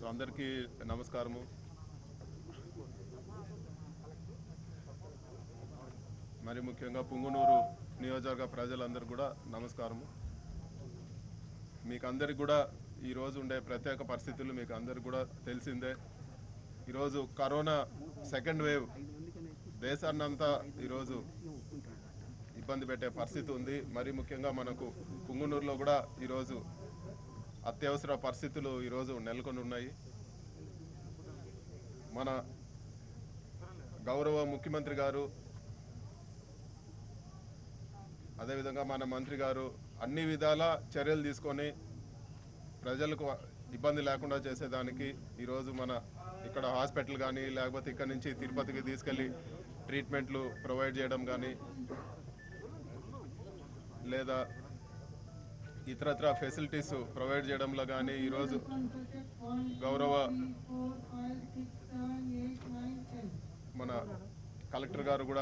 అందరికీ నమస్కారము మరి ముఖ్యంగా పుంగునూరు నియోజకవర్గ ప్రజలందరూ కూడా నమస్కారము మీకు అందరికి కూడా ఈరోజు ఉండే ప్రత్యేక పరిస్థితులు మీకు అందరికి కూడా తెలిసిందే ఈరోజు కరోనా సెకండ్ వేవ్ దేశాన్నంతా ఈరోజు ఇబ్బంది పెట్టే పరిస్థితి ఉంది మరి ముఖ్యంగా మనకు పుంగునూరులో కూడా ఈరోజు అత్యవసర పరిస్థితులు ఈరోజు నెలకొని ఉన్నాయి మన గౌరవ ముఖ్యమంత్రి గారు అదేవిధంగా మన మంత్రి గారు అన్ని విధాల చర్యలు తీసుకొని ప్రజలకు ఇబ్బంది లేకుండా చేసేదానికి ఈరోజు మన ఇక్కడ హాస్పిటల్ కానీ లేకపోతే ఇక్కడ నుంచి తిరుపతికి తీసుకెళ్ళి ట్రీట్మెంట్లు ప్రొవైడ్ చేయడం కానీ లేదా ఇతరత్ర ఫెసిలిటీస్ ప్రొవైడ్ చేయడంలో కానీ ఈరోజు గౌరవ మన కలెక్టర్ గారు కూడా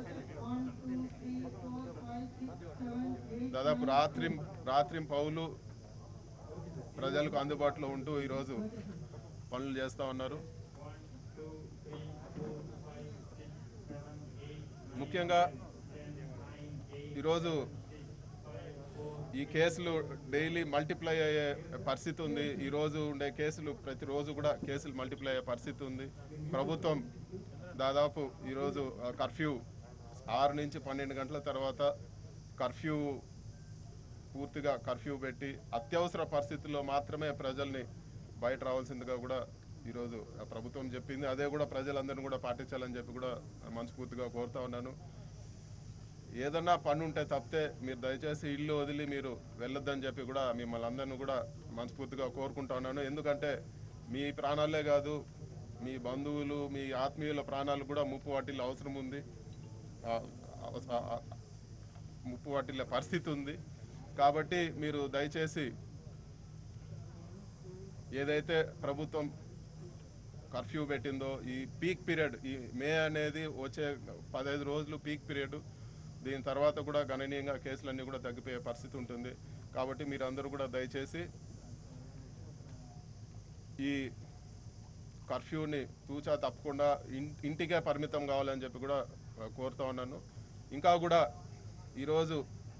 దాదాపు రాత్రి రాత్రి పౌలు ప్రజలకు అందుబాటులో ఉంటూ ఈరోజు పనులు చేస్తూ ఉన్నారు ముఖ్యంగా ఈరోజు ఈ కేసులు డైలీ మల్టిప్లై అయ్యే పరిస్థితి ఉంది ఈ రోజు ఉండే కేసులు ప్రతిరోజు కూడా కేసులు మల్టిప్లై అయ్యే పరిస్థితి ఉంది ప్రభుత్వం దాదాపు ఈరోజు ఆ, కర్ఫ్యూ ఆరు నుంచి పన్నెండు గంటల తర్వాత కర్ఫ్యూ పూర్తిగా కర్ఫ్యూ పెట్టి అత్యవసర పరిస్థితుల్లో మాత్రమే ప్రజల్ని బయట రావాల్సిందిగా కూడా ఈరోజు ఆ ప్రభుత్వం చెప్పింది అదే కూడా ప్రజలందరినీ కూడా పాటించాలని చెప్పి కూడా మనస్ఫూర్తిగా కోరుతా ఉన్నాను ఏదన్నా పని ఉంటే తప్పితే మీరు దయచేసి ఇల్లు వదిలి మీరు వెళ్ళొద్దని చెప్పి కూడా మిమ్మల్ని అందరిని కూడా మనస్ఫూర్తిగా కోరుకుంటా ఉన్నాను ఎందుకంటే మీ ప్రాణాలే కాదు మీ బంధువులు మీ ఆత్మీయుల ప్రాణాలు కూడా ముప్పు వాటిల్లో అవసరం ఉంది ఆ, ఆ, ఆ, ముప్పు వాటిల్లే పరిస్థితి ఉంది కాబట్టి మీరు దయచేసి ఏదైతే ప్రభుత్వం కర్ఫ్యూ పెట్టిందో ఈ పీక్ పీరియడ్ ఈ మే అనేది వచ్చే పదహైదు రోజులు పీక్ పీరియడ్ దీని తర్వాత కూడా గణనీయంగా కేసులన్నీ కూడా తగ్గిపోయే పరిస్థితి ఉంటుంది కాబట్టి మీరు అందరూ కూడా దయచేసి ఈ కర్ఫ్యూని తూచా తప్పకుండా ఇన్- ఇంటికే పరిమితం కావాలని చెప్పి కూడా ఆ, కోరుతా ఉన్నాను ఇంకా కూడా ఈరోజు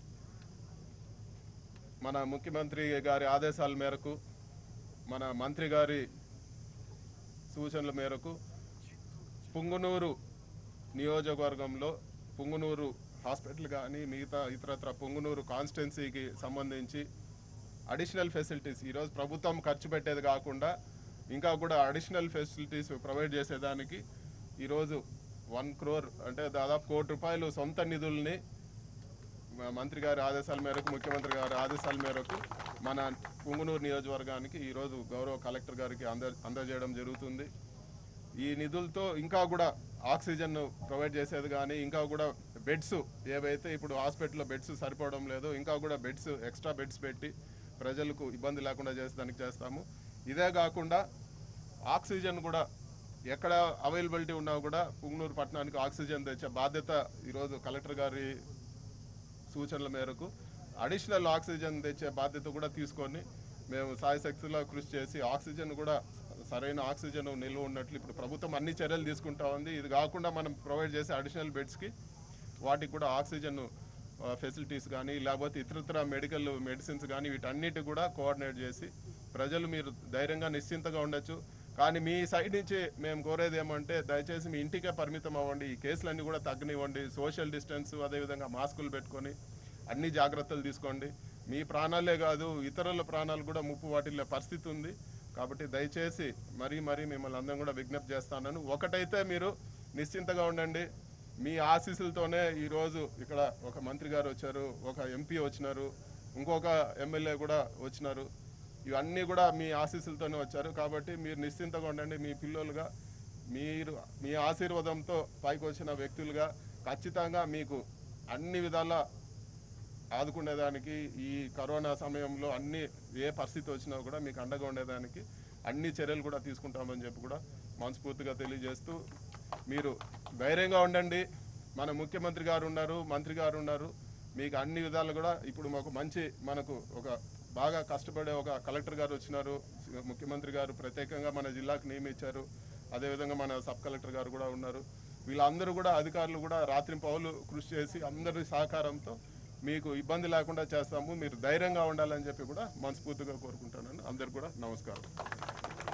మన ముఖ్యమంత్రి గారి ఆదేశాల మేరకు మన మంత్రి గారి సూచనల మేరకు పుంగునూరు నియోజకవర్గంలో పుంగునూరు హాస్పిటల్ కానీ మిగతా ఇతరత్ర పుంగునూరు కాన్స్టిట్యున్సీకి సంబంధించి అడిషనల్ ఫెసిలిటీస్ ఈరోజు ప్రభుత్వం ఖర్చు పెట్టేది కాకుండా ఇంకా కూడా అడిషనల్ ఫెసిలిటీస్ ప్రొవైడ్ చేసేదానికి ఈరోజు వన్ క్రోర్ అంటే దాదాపు కోటి రూపాయలు సొంత నిధుల్ని మ- మంత్రి గారి ఆదేశాల మేరకు ముఖ్యమంత్రి గారి ఆదేశాల మేరకు మన పుంగునూరు నియోజకవర్గానికి ఈరోజు గౌరవ కలెక్టర్ గారికి అంద అందజేయడం జరుగుతుంది ఈ నిధులతో ఇంకా కూడా ఆక్సిజన్ ప్రొవైడ్ చేసేది కానీ ఇంకా కూడా బెడ్స్ ఏవైతే ఇప్పుడు హాస్పిటల్లో బెడ్స్ సరిపోవడం లేదు ఇంకా కూడా బెడ్స్ ఎక్స్ట్రా బెడ్స్ పెట్టి ప్రజలకు ఇబ్బంది లేకుండా చేసేదానికి చేస్తాము ఇదే కాకుండా ఆక్సిజన్ కూడా ఎక్కడ అవైలబిలిటీ ఉన్నా కూడా పుంగనూరు పట్టణానికి ఆక్సిజన్ తెచ్చే బాధ్యత ఈరోజు కలెక్టర్ గారి సూచనల మేరకు అడిషనల్ ఆక్సిజన్ తెచ్చే బాధ్యత కూడా తీసుకొని మేము సాయశక్తిలో కృషి చేసి ఆక్సిజన్ కూడా సరైన ఆక్సిజన్ నిల్వ ఉన్నట్లు ఇప్పుడు ప్రభుత్వం అన్ని చర్యలు తీసుకుంటా ఉంది ఇది కాకుండా మనం ప్రొవైడ్ చేసే అడిషనల్ బెడ్స్కి వాటికి కూడా ఆక్సిజన్ ఫెసిలిటీస్ కానీ లేకపోతే ఇతరత్ర మెడికల్ మెడిసిన్స్ కానీ వీటన్నిటి కూడా కోఆర్డినేట్ చేసి ప్రజలు మీరు ధైర్యంగా నిశ్చింతగా ఉండొచ్చు కానీ మీ సైడ్ నుంచి మేము కోరేది ఏమంటే దయచేసి మీ ఇంటికే పరిమితం అవ్వండి ఈ కేసులన్నీ కూడా తగ్గనివ్వండి సోషల్ డిస్టెన్స్ అదేవిధంగా మాస్కులు పెట్టుకొని అన్ని జాగ్రత్తలు తీసుకోండి మీ ప్రాణాలే కాదు ఇతరుల ప్రాణాలు కూడా ముప్పు వాటిల్లే పరిస్థితి ఉంది కాబట్టి దయచేసి మరీ మరీ మిమ్మల్ని అందరం కూడా విజ్ఞప్తి చేస్తాను ఒకటైతే మీరు నిశ్చింతగా ఉండండి మీ ఆశీస్సులతోనే ఈరోజు ఇక్కడ ఒక మంత్రి గారు వచ్చారు ఒక ఎంపీ వచ్చినారు ఇంకొక ఎమ్మెల్యే కూడా వచ్చినారు ఇవన్నీ కూడా మీ ఆశీస్సులతోనే వచ్చారు కాబట్టి మీరు నిశ్చింతగా ఉండండి మీ పిల్లలుగా మీరు మీ ఆశీర్వాదంతో పైకి వచ్చిన వ్యక్తులుగా ఖచ్చితంగా మీకు అన్ని విధాల ఆదుకునేదానికి ఈ కరోనా సమయంలో అన్ని ఏ పరిస్థితి వచ్చినా కూడా మీకు అండగా ఉండేదానికి అన్ని చర్యలు కూడా తీసుకుంటామని చెప్పి కూడా మనస్ఫూర్తిగా తెలియజేస్తూ మీరు ధైర్యంగా ఉండండి మన ముఖ్యమంత్రి గారు ఉన్నారు మంత్రి గారు ఉన్నారు మీకు అన్ని విధాలు కూడా ఇప్పుడు మాకు మంచి మనకు ఒక బాగా కష్టపడే ఒక కలెక్టర్ గారు వచ్చినారు ముఖ్యమంత్రి గారు ప్రత్యేకంగా మన జిల్లాకు నియమించారు అదేవిధంగా మన సబ్ కలెక్టర్ గారు కూడా ఉన్నారు వీళ్ళందరూ కూడా అధికారులు కూడా రాత్రింపవలు కృషి చేసి అందరి సహకారంతో మీకు ఇబ్బంది లేకుండా చేస్తాము మీరు ధైర్యంగా ఉండాలని చెప్పి కూడా మనస్ఫూర్తిగా కోరుకుంటున్నాను అందరికి కూడా నమస్కారం